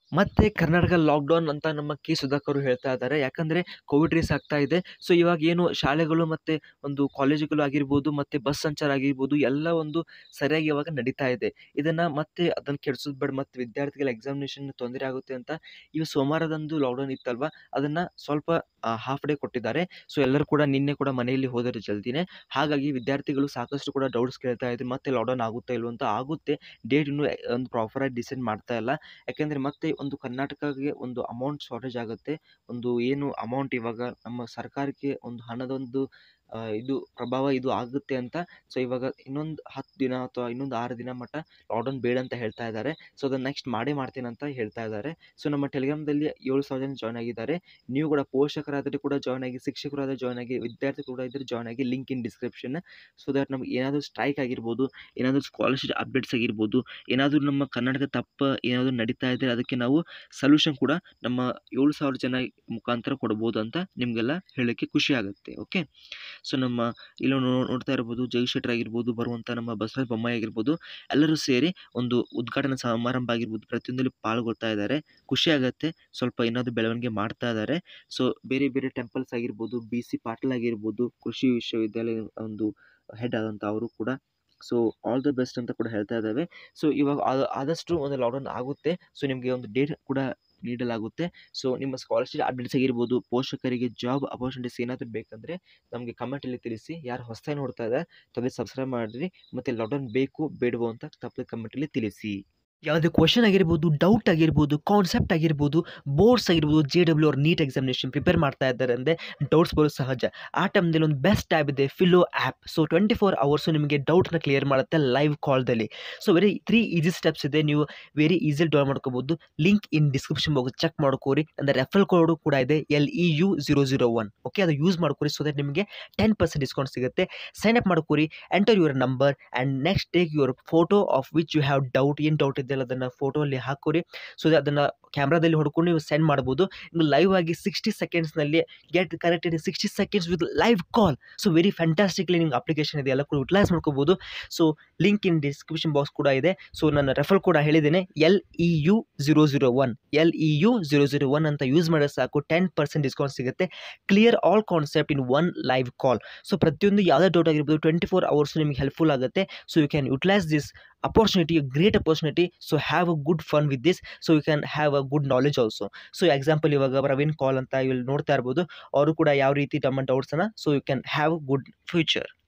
ಮತ್ತೆ ಕರ್ನಾಟಕ ಲಾಕ್‌ಡೌನ್ ಅಂತ ನಮ್ಮ ಕೆ. ಸುಧಾಕರ್ ಅವರು ಹೇಳ್ತಾ ಇದ್ದಾರೆ. ಯಾಕಂದ್ರೆ ಕೋವಿಡ್ ರೇಸ್ ಆಗ್ತಾ ಇದೆ. ಸೊ ಇವಾಗ ಏನು ಶಾಲೆಗಳು ಮತ್ತೆ ಒಂದು ಕಾಲೇಜುಗಳು ಆಗಿರ್ಬೋದು, ಮತ್ತೆ ಬಸ್ ಸಂಚಾರ ಆಗಿರ್ಬೋದು, ಎಲ್ಲ ಒಂದು ಸರಿಯಾಗಿ ಇವಾಗ ನಡೀತಾ ಇದೆ. ಇದನ್ನ ಮತ್ತೆ ಅದನ್ನ ಕೆಡಿಸೋದು ಬೇಡ ಮತ್ತೆ ವಿದ್ಯಾರ್ಥಿಗಳ ಎಕ್ಸಾಮಿನೇಷನ್ ತೊಂದರೆ ಆಗುತ್ತೆ ಅಂತ ಇವು ಸೋಮವಾರದಂದು ಲಾಕ್‌ಡೌನ್ ಇತ್ತಲ್ವಾ, ಅದನ್ನ ಸ್ವಲ್ಪ ಅ ಹಾಫ್ ಡೇ ಕೊಟ್ಟಿದ್ದಾರೆ. ಸೊ ಎಲ್ಲರೂ ಕೂಡ ನಿನ್ನೆ ಕೂಡ ಮನೆಯಲ್ಲಿ ಹೋದರು ಜಲ್ದಿನೇ. ಹಾಗಾಗಿ ವಿದ್ಯಾರ್ಥಿಗಳು ಸಾಕಷ್ಟು ಕೂಡ ಡೌಟ್ಸ್ ಕೇಳ್ತಾ ಇದ್ರು. ಮತ್ತೆ ಲಾಕ್‌ಡೌನ್ ಆಗುತ್ತಾ ಇಲ್ವಾ ಅಂತ. ಆಗುತ್ತೆ. ಡೇಟ್ ಇನ್ನೂ ಒಂದು ಪ್ರಾಪರ್ ಆಗಿ ಡಿಸೈಡ್ ಮಾಡ್ತಾ ಇಲ್ಲ. ಯಾಕೆಂದ್ರೆ ಮತ್ತೆ ಒಂದು ಕರ್ನಾಟಕಗೆ ಒಂದು ಅಮೌಂಟ್ ಶಾರ್ಟೇಜ್ ಆಗುತ್ತೆ. ಒಂದು ಏನು ಅಮೌಂಟ್ ಇವಾಗ ನಮ್ಮ ಸರ್ಕಾರಕ್ಕೆ ಒಂದು ಹಣದೊಂದು ಅ ಇದು ಪ್ರಭಾವ ಇದು ಆಗುತ್ತೆ ಅಂತ ಸೊ ಇವಾಗ ಇನ್ನೊಂದು 10 ದಿನ ಅಥವಾ ಇನ್ನೊಂದು 6 ದಿನ ಮಟ್ಟ ಲಾಕ್‌ಡೌನ್ ಬೇಡ ಅಂತ ಹೇಳ್ತಾ ಇದ್ದಾರೆ. ಸೊ ಅದನ್ನ ನೆಕ್ಸ್ಟ್ ಮಾಡೇ ಮಾಡ್ತೀನಿ ಅಂತ ಹೇಳ್ತಾ ಇದ್ದಾರೆ. ಸೊ ನಮ್ಮ ಟೆಲಿಗ್ರಾಮ್‌ದಲ್ಲಿ 7000 ಜನ ಜಾಯ್ನ್ ಆಗಿದ್ದಾರೆ. ನೀವು ಕೂಡ ಪೋಷಕರಾದರೆ ಕೂಡ ಜಾಯ್ನ್ ಆಗಿ, ಶಿಕ್ಷಕರು ಆದ್ರೆ ಜಾಯ್ನ್ ಆಗಿ, ವಿದ್ಯಾರ್ಥಿ ಕೂಡ ಇದ್ರೆ ಜಾಯ್ನ್ ಆಗಿ. Link in description. So that ನಮ್ಗೆ ಏನಾದ್ರು ಸ್ಟ್ರೈಕ್ ಆಗಿರ್ಬೋದು, ಏನಾದ್ರು ಸ್ಕಾಲರ್‌ಶಿಪ್ ಅಪ್ಡೇಟ್ಸ್ ಆಗಿರ್ಬೋದು, ಏನಾದ್ರು ನಮ್ಮ ಕರ್ನಾಟಕದ ತಪ್ಪು ಏನಾದ್ರು ನಡೀತಾ ಇದ್ರೆ ಅದಕ್ಕೆ ನಾವು ಸೊಲ್ಯೂಷನ್ ಕೂಡ ನಮ್ಮ 7000 ಜನ ಮುಖಾಂತರ ಕೊಡ್ಬೋದು ಅಂತ ನಿಮ್ಗೆಲ್ಲ ಹೇಳಕ್ಕೆ ಖುಷಿ ಆಗುತ್ತೆ. ಓಕೆ. ಸೊ ನಮ್ಮ ಇಲ್ಲಿ ನೋ ನೋಡ್ತಾ ಇರ್ಬೋದು ಜಗದೀಶ್ ಶೆಟ್ಟರ್ ಆಗಿರ್ಬೋದು, ಬರುವಂತ ನಮ್ಮ ಬಸವರಾಜ ಬೊಮ್ಮಾಯಿ ಆಗಿರ್ಬೋದು, ಎಲ್ಲರೂ ಸೇರಿ ಒಂದು ಉದ್ಘಾಟನಾ ಸಮಾರಂಭ ಆಗಿರ್ಬೋದು ಪ್ರತಿಯೊಂದರಲ್ಲಿ ಪಾಲ್ಗೊಳ್ತಾ ಇದ್ದಾರೆ. ಖುಷಿ ಆಗತ್ತೆ. ಸ್ವಲ್ಪ ಏನಾದ್ರು ಬೆಳವಣಿಗೆ ಮಾಡ್ತಾ ಇದ್ದಾರೆ. ಸೊ ಬೇರೆ ಬೇರೆ ಟೆಂಪಲ್ಸ್ ಆಗಿರ್ಬೋದು, ಬಿ.ಸಿ. ಪಾಟೀಲ್ ಆಗಿರ್ಬೋದು, ಕೃಷಿ ವಿಶ್ವವಿದ್ಯಾಲಯದ ಒಂದು ಹೆಡ್ ಆದಂತ ಅವರು ಕೂಡ ಸೊ ಆಲ್ ದ ಬೆಸ್ಟ್ ಅಂತ ಕೂಡ ಹೇಳ್ತಾ ಇದ್ದೇವೆ. ಸೊ ಇವಾಗ ಆದ ಆದಷ್ಟು ಒಂದು ಲಾಕ್‌ಡೌನ್ ಆಗುತ್ತೆ. ಸೊ ನಿಮ್ಗೆ ಒಂದು ಡೇಟ್ ಕೂಡ ನೀಡಲಾಗುತ್ತೆ. ಸೊ ನಿಮ್ಮ ಸ್ಕಾಲರ್‌ಶಿಪ್ ಅಪ್ಡೇಟ್ಸ್ ಆಗಿರ್ಬೋದು, ಪೋಷಕರಿಗೆ ಜಾಬ್ ಅಪಾರ್ಚುನಿಟೀಸ್ ಏನಾದ್ರು ಬೇಕಂದ್ರೆ ನಮ್ಗೆ ಕಮೆಂಟಲ್ಲಿ ತಿಳಿಸಿ. ಯಾರು ಹೊಸದಾಗಿ ನೋಡ್ತಾ ಇದ್ದಾರೆ ತಪ್ಪದೆ ಸಬ್ಸ್ಕ್ರೈಬ್ ಮಾಡ್ರಿ. ಮತ್ತೆ ಲಾಕ್‌ಡೌನ್ ಬೇಕು ಬೇಡವೋ ಅಂತ ತಪ್ಪದೆ ಕಮೆಂಟಲ್ಲಿ ತಿಳಿಸಿ. ಯಾವುದೇ ಕ್ವೆಷನ್ ಆಗಿರ್ಬೋದು, ಡೌಟ್ ಆಗಿರ್ಬೋದು, ಕಾನ್ಸೆಪ್ಟ್ ಆಗಿರ್ಬೋದು, ಬೋರ್ಡ್ಸ್ ಆಗಿರ್ಬೋದು, ಜೆ.ಡಬ್ಲ್ಯೂ ಆರ್ ನೀಟ್ ಎಕ್ಸಾಮಿನೇಷನ್ ಪ್ರಿಪೇರ್ ಮಾಡ್ತಾ ಇದ್ದಾರೆ ಅಂದ್ರೆ ಡೌಟ್ಸ್ ಬರೋದು ಸಹಜ. ಆ ಟೈಮ್‌ದಲ್ಲಿ ಒಂದು ಬೆಸ್ಟ್ ಆ್ಯಪ್ ಇದೆ ಫಿಲೋ ಆ್ಯಪ್. ಸೊ 24 ಅವರ್ಸು ನಿಮಗೆ ಡೌಟ್‌ನ ಕ್ಲಿಯರ್ ಮಾಡುತ್ತೆ ಲೈವ್ ಕಾಲ್‌ದಲ್ಲಿ. ಸೊ ವೆರಿ 3 ಈಸಿ ಸ್ಟೆಪ್ಸ್ ಇದೆ. ನೀವು ವೆರಿ ಈಸಿಲಿ ಡೌನ್ಲೋಡ್ ಮಾಡ್ಕೋಬಹುದು. Link in description box check ಮಾಡ್ಕೋರಿ. ನನ್ನ ರೆಫರಲ್ ಕೋಡು ಕೂಡ ಇದೆ LEU001 ಓಕೆ. ಅದು ಯೂಸ್ ಮಾಡ್ಕೋರಿ ಸೊ ದಟ್ ನಿಮಗೆ 10% ಡಿಸ್ಕೌಂಟ್ ಸಿಗುತ್ತೆ. ಸೈನ್ ಅಪ್ ಮಾಡ್ಕೋರಿ. Enter your number and next take your photo of which you have doubt ಏನ್ ಡೌಟ್ ಇದೆಯಲ್ಲ ಅದನ್ನ ಫೋಟೋ ಅಲ್ಲಿ ಹಾಕೋರಿ. ಸೊ ಅದನ್ನ ಕ್ಯಾಮೆರಾದಲ್ಲಿ ಹೊಡ್ಕೊಂಡು ನೀವು ಸೆಂಡ್ ಮಾಡಬಹುದು. ನೀವು ಲೈವ್ ಆಗಿ 60 ಸೆಕೆಂಡ್ಸ್‌ನಲ್ಲಿ get connected in 60 seconds with live call. So very fantastically ನಿಮ್ಗೆ ಅಪ್ಲಿಕೇಶನ್ ಇದೆ. ಎಲ್ಲ ಕೂಡ ಯುಟಿಲೈಸ್ ಮಾಡ್ಕೋಬಹುದು. So link in description box ಕೂಡ ಇದೆ. ಸೊ ನನ್ನ ರೆಫರಲ್ ಕೋಡ್ ಹೇಳಿದ್ದೇನೆ LEU001 LEU001 ಅಂತ ಯೂಸ್ ಮಾಡಿದ್ರೆ ಸಾಕು 10% ಡಿಸ್ಕೌಂಟ್ ಸಿಗುತ್ತೆ. Clear all concept in one live call. So ಪ್ರತಿಯೊಂದು ಯಾವುದೇ ಡೌಟ್ ಆಗಿರ್ಬೋದು 24 ಅವರ್ಸ್ ನಿಮಗೆ ಹೆಲ್ಪ್‌ಫುಲ್ ಆಗುತ್ತೆ. So you can utilise this opportunity great opportunity. So have a good fun with this. So you can have a good knowledge also. So example ಇವಾಗ ಪ್ರವೀಣ್ ಕಾಲ್ ಅಂತ ಇಲ್ಲಿ ನೋಡ್ತಾ ಇರ್ಬೋದು. ಅವರು ಕೂಡ ಯಾವ ರೀತಿ ತಮ್ಮ ಡೌಟ್ಸನ್ನ so you can have good future.